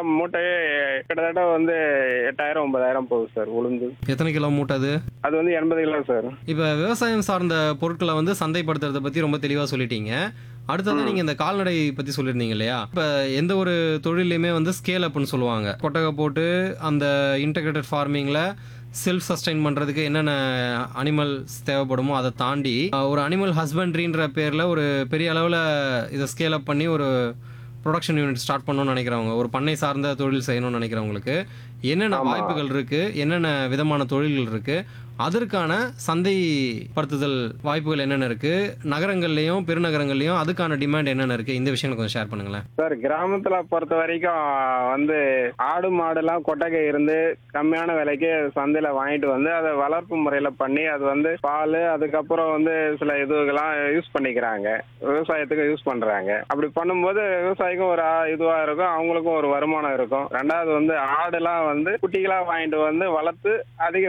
மூட்டையே கிட்டத்தட்ட வந்து எட்டாயிரம் ஒன்பதாயிரம் போகுது சார் உளுந்து எத்தனை கிலோ மூட்டை அது அது வந்து எண்பது கிலோ சார் இப்போ விவசாயம் சார்ந்த பொருட்களை வந்து சந்தைப்படுத்துறத பற்றி ரொம்ப தெளிவாக சொல்லிட்டீங்க அடுத்தது நீங்கள் இந்த கால்நடை பற்றி சொல்லியிருந்தீங்க இல்லையா இப்போ எந்த ஒரு தொழிலையுமே வந்து ஸ்கேல் அப்னு சொல்லுவாங்க கொட்டகை போட்டு அந்த இன்டகிரேட்டட் ஃபார்மிங்கில் செல்ஃப் சஸ்டைன் பண்ணுறதுக்கு என்னென்ன அனிமல்ஸ் தேவைப்படுமோ அதை தாண்டி அஹ், ஒரு அனிமல் ஹஸ்பண்ட்ரின்ற பேரில் ஒரு பெரிய அளவில் இதை ஸ்கேல் அப் பண்ணி ஒரு ப்ரொடக்ஷன் யூனிட் ஸ்டார்ட் பண்ணணும்னு நினைக்கிறவங்க ஒரு பண்ணை சார்ந்த தொழில் செய்யணும்னு நினைக்கிறவங்களுக்கு என்னென்ன ஆமா. வாய்ப்புகள் இருக்குது என்னென்ன விதமான தொழில்கள் இருக்குது அதற்கான சந்தைப்படுத்துதல் வாய்ப்புகள் என்னென்ன இருக்குது நகரங்கள்லேயும் பெருநகரங்கள்லேயும் அதுக்கான டிமாண்ட் என்னென்ன இருக்குது இந்த விஷயங்களை கொஞ்சம் ஷேர் பண்ணுங்களேன் சார் கிராமத்துல பொறுத்த வரைக்கும் வந்து ஆடு மாடுலாம் கொட்டகை இருந்து கம்மியான விலைக்கு சந்தையில வாங்கிட்டு வந்து அதை வளர்ப்பு முறையில பண்ணி அது வந்து பால் அதுக்கப்புறம் வந்து சில இதுக்கெல்லாம் யூஸ் பண்ணிக்கிறாங்க விவசாயத்துக்கு யூஸ் பண்றாங்க அப்படி பண்ணும்போது விவசாயிக்கும் ஒரு ஆ- இதுவா இருக்கும் அவங்களுக்கும் ஒரு வருமானம் இருக்கும் ரெண்டாவது வந்து ஆடுலாம் வந்து குட்டிகளா வாங்கிட்டு வந்து வளர்த்து அதிக